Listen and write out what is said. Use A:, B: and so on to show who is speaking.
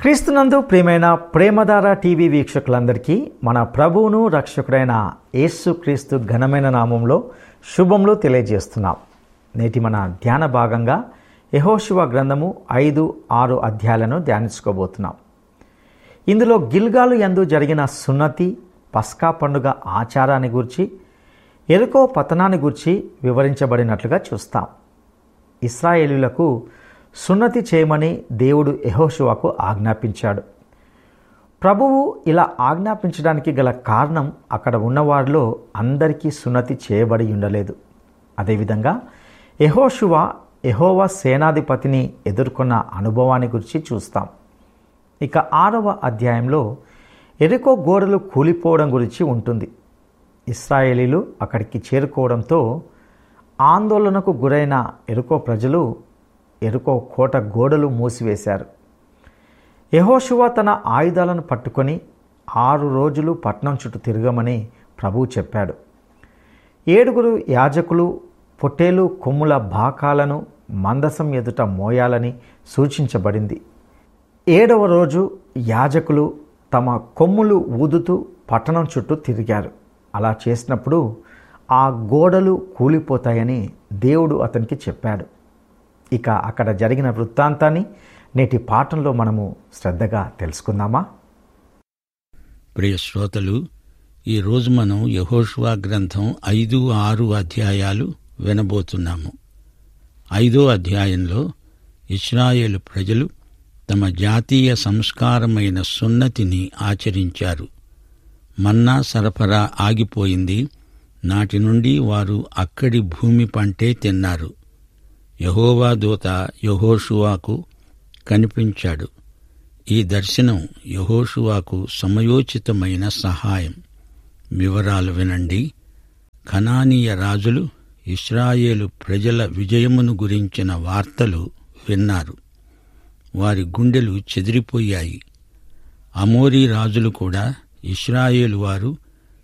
A: క్రీస్తునందు ప్రియమైన ప్రేమధార టీవీ వీక్షకులందరికీ మన ప్రభువును రక్షకుడైన యేసు క్రీస్తు ఘనమైన నామంలో శుభములు తెలియజేస్తున్నాం నేటి మన ధ్యాన భాగంగా యహోశివ గ్రంథము ఐదు ఆరు అధ్యాయాలను ధ్యానించుకోబోతున్నాం ఇందులో గిల్గాలు యందు జరిగిన సున్నతి పస్కా పండుగ ఆచారాన్ని గురించి ఎరుకో పతనాన్ని గురించి వివరించబడినట్లుగా చూస్తాం ఇస్రాయేలీలకు సున్నతి చేయమని దేవుడు యెహోషువకు ఆజ్ఞాపించాడు ప్రభువు ఇలా ఆజ్ఞాపించడానికి గల కారణం అక్కడ ఉన్నవారిలో అందరికీ సున్నతి చేయబడి ఉండలేదు అదేవిధంగా యెహోషువ యెహోవా సేనాధిపతిని ఎదుర్కొన్న అనుభవాన్ని గురించి చూస్తాం ఇక ఆరవ అధ్యాయంలో ఎరుకో గోడలు కూలిపోవడం గురించి ఉంటుంది ఇస్రాయేలీలు అక్కడికి చేరుకోవడంతో ఆందోళనకు గురైన ఎరుకో ప్రజలు ఎరుకో కోట గోడలు మూసివేశారు యహోశువ తన ఆయుధాలను పట్టుకొని ఆరు రోజులు పట్నం చుట్టూ తిరగమని ప్రభువు చెప్పాడు ఏడుగురు యాజకులు పొట్టేలు కొమ్ముల బాకాలను మందసం ఎదుట మోయాలని సూచించబడింది ఏడవ రోజు యాజకులు తమ కొమ్ములు ఊదుతూ పట్టణం చుట్టూ తిరిగారు అలా చేసినప్పుడు ఆ గోడలు కూలిపోతాయని దేవుడు అతనికి చెప్పాడు ఇక అక్కడ జరిగిన వృత్తాంతాన్ని నేటి పాఠంలో మనము శ్రద్ధగా తెలుసుకుందామా
B: ప్రియ శ్రోతలు ఈ రోజు మనం యహోష్వా గ్రంథం ఐదు ఆరు అధ్యాయాలు వినబోతున్నాము ఐదో అధ్యాయంలో ఇస్రాయేలు ప్రజలు తమ జాతీయ సంస్కారమైన సున్నతిని ఆచరించారు మన్నా సరఫరా ఆగిపోయింది నాటి నుండి వారు అక్కడి భూమి పంటే తిన్నారు యహోవా దూత యహోషువాకు కనిపించాడు ఈ దర్శనం యహోషువాకు సమయోచితమైన సహాయం వివరాలు వినండి ఖనానీయ రాజులు ఇస్రాయేలు ప్రజల విజయమును గురించిన వార్తలు విన్నారు వారి గుండెలు చెదిరిపోయాయి అమోరీ రాజులు కూడా ఇస్రాయేలు వారు